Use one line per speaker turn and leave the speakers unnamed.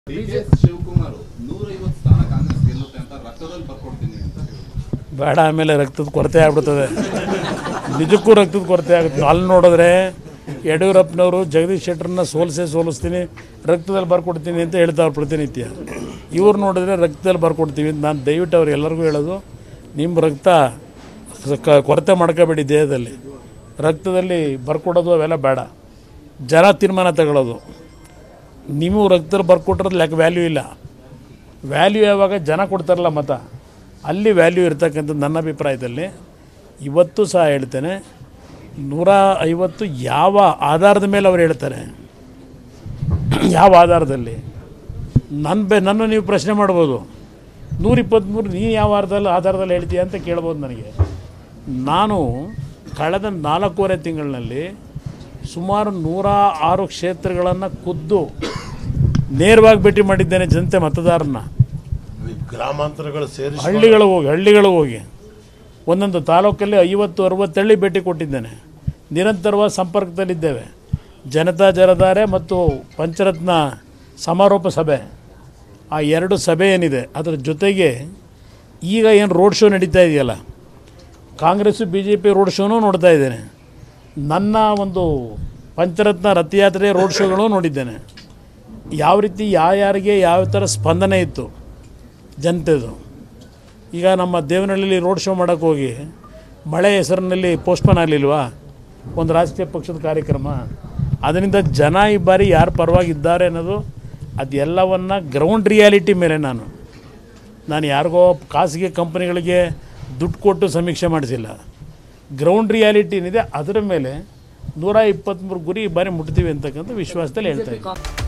D K Shivakumar ನೂರೈವತ್ತು ಸ್ಥಾನ ಕಾಂಗ್ರೆಸ್ ಗೆಲ್ಲುತ್ತೆ ಅಂತ ರಕ್ತದಲ್ಲಿ ಬರ್ಕೊಡ್ತೀನಿ ಅಂತ ಹೇಳಿದ್ರು
ಬೇಡ ಆಮೇಲೆ ರಕ್ತದ ಕೊರತೆ ಆಗ್ಬಿಡ್ತದೆ ನಿಜಕ್ಕೂ ರಕ್ತದ ಕೊರತೆ ಆಗುತ್ತೆ ಅಲ್ಲಿ ನೋಡಿದ್ರೆ ಯಡಿಯೂರಪ್ಪನವರು ಜಗದೀಶ್ ಶೆಟ್ಟರನ್ನ ಸೋಲಿಸೇ ಸೋಲಿಸ್ತೀನಿ ರಕ್ತದಲ್ಲಿ ಬರ್ಕೊಡ್ತೀನಿ ಅಂತ ಹೇಳ್ತಾವ್ರು ಪ್ರತಿನಿತ್ಯ ಇವ್ರು ನೋಡಿದ್ರೆ ರಕ್ತದಲ್ಲಿ ಬರ್ಕೊಡ್ತೀವಿ ಅಂತ ನಾನು ದಯವಿಟ್ಟು ಅವ್ರು ಎಲ್ಲರಿಗೂ ಹೇಳೋದು ನಿಮ್ಮ ರಕ್ತ ಕ- ಕೊರತೆ ಮಾಡ್ಕೋಬೇಡಿ ದೇಹದಲ್ಲಿ ರಕ್ತದಲ್ಲಿ ಬರ್ಕೊಡೋದು ಅವೆಲ್ಲ ಬೇಡ ಜನ ತೀರ್ಮಾನ ತಗೊಳ್ಳೋದು ನೀವು ರಕ್ತದಲ್ಲಿ ಬರ್ಕೊಟ್ರದ್ದು ಲೆಕ್ಕ ವ್ಯಾಲ್ಯೂ ಇಲ್ಲ ವ್ಯಾಲ್ಯೂ ಯಾವಾಗ ಜನ ಕೊಡ್ತಾರಲ್ಲ ಮತ ಅಲ್ಲಿ ವ್ಯಾಲ್ಯೂ ಇರ್ತಕ್ಕಂಥದ್ದು ನನ್ನ ಅಭಿಪ್ರಾಯದಲ್ಲಿ ಇವತ್ತು ಸಹ ಹೇಳ್ತೇನೆ ನೂರ ಐವತ್ತು ಯಾವ ಆಧಾರದ ಮೇಲೆ ಅವ್ರು ಹೇಳ್ತಾರೆ ಯಾವ ಆಧಾರದಲ್ಲಿ ನನ್ನ ಬೆ ನನ್ನ ನೀವು ಪ್ರಶ್ನೆ ಮಾಡ್ಬೋದು ನೂರ ಇಪ್ಪತ್ತ್ಮೂರು ನೀನು ಯಾವ ಆಧಾರದಲ್ಲಿ ಆಧಾರದಲ್ಲಿ ಹೇಳ್ತೀಯ ಅಂತ ಕೇಳ್ಬೋದು ನನಗೆ ನಾನು ಕಳೆದ ನಾಲ್ಕೂವರೆ ತಿಂಗಳಿನಲ್ಲಿ ಸುಮಾರು ನೂರ ಆರು ಕ್ಷೇತ್ರಗಳನ್ನು ಖುದ್ದು ನೇರವಾಗಿ ಭೇಟಿ ಮಾಡಿದ್ದೇನೆ ಜನತೆ ಮತದಾರನ
ಗ್ರಾಮಾಂತರಗಳು ಸೇರಿಸಿ
ಹಳ್ಳಿಗಳು ಹೋಗಿ ಹಳ್ಳಿಗಳು ಹೋಗಿ ಒಂದೊಂದು ತಾಲೂಕಲ್ಲಿ ಐವತ್ತು ಅರವತ್ತು ಹಳ್ಳಿ ಭೇಟಿ ಕೊಟ್ಟಿದ್ದೇನೆ ನಿರಂತರವಾದ ಸಂಪರ್ಕದಲ್ಲಿದ್ದೇವೆ ಜನತಾ ಜರಧಾರೆ ಮತ್ತು ಪಂಚರತ್ನ ಸಮಾರೋಪ ಸಭೆ ಆ ಎರಡು ಸಭೆ ಏನಿದೆ ಅದರ ಜೊತೆಗೆ ಈಗ ಏನು ರೋಡ್ ಶೋ ನಡೀತಾ ಇದೆಯಲ್ಲ Congress B J P road ಶೋನೂ ನೋಡ್ತಾ ಇದ್ದೇನೆ ನನ್ನ ಒಂದು ಪಂಚರತ್ನ ರಥಯಾತ್ರೆ ರೋಡ್ ಶೋಗಳು ನೋಡಿದ್ದೇನೆ ಯಾವ ರೀತಿ ಯಾರ್ಯಾರಿಗೆ ಯಾವ ಥರ ಸ್ಪಂದನೆ ಇತ್ತು ಜನತೆದು ಈಗ ನಮ್ಮ ದೇವನಹಳ್ಳಿಲಿ ರೋಡ್ ಶೋ ಮಾಡೋಕ್ಕೆ ಹೋಗಿ ಮಳೆ ಹೆಸರಿನಲ್ಲಿ ಪೋಸ್ಟ್ಪೋನ್ ಆಗಲಿಲ್ವಾ ಒಂದು ರಾಜಕೀಯ ಪಕ್ಷದ ಕಾರ್ಯಕ್ರಮ ಅದರಿಂದ ಜನ ಈ ಬಾರಿ ಯಾರು ಪರವಾಗಿದ್ದಾರೆ ಅನ್ನೋದು ಅದೆಲ್ಲವನ್ನು ಗ್ರೌಂಡ್ ರಿಯಾಲಿಟಿ ಮೇಲೆ ನಾನು ನಾನು ಯಾರಿಗೋ ಖಾಸಗಿ ಕಂಪನಿಗಳಿಗೆ ದುಡ್ಡು ಕೊಟ್ಟು ಸಮೀಕ್ಷೆ ಮಾಡಿಸಿಲ್ಲ ಗ್ರೌಂಡ್ ರಿಯಾಲಿಟಿ ಏನಿದೆ ಅದರ ಮೇಲೆ ನೂರ ಇಪ್ಪತ್ತ್ಮೂರು ಗುರಿ ಈ ಬಾರಿ ಮುಟ್ತೀವಿ ಅಂತಕ್ಕಂಥ ವಿಶ್ವಾಸದಲ್ಲಿ ಹೇಳ್ತಾ ಇದ್ದೀನಿ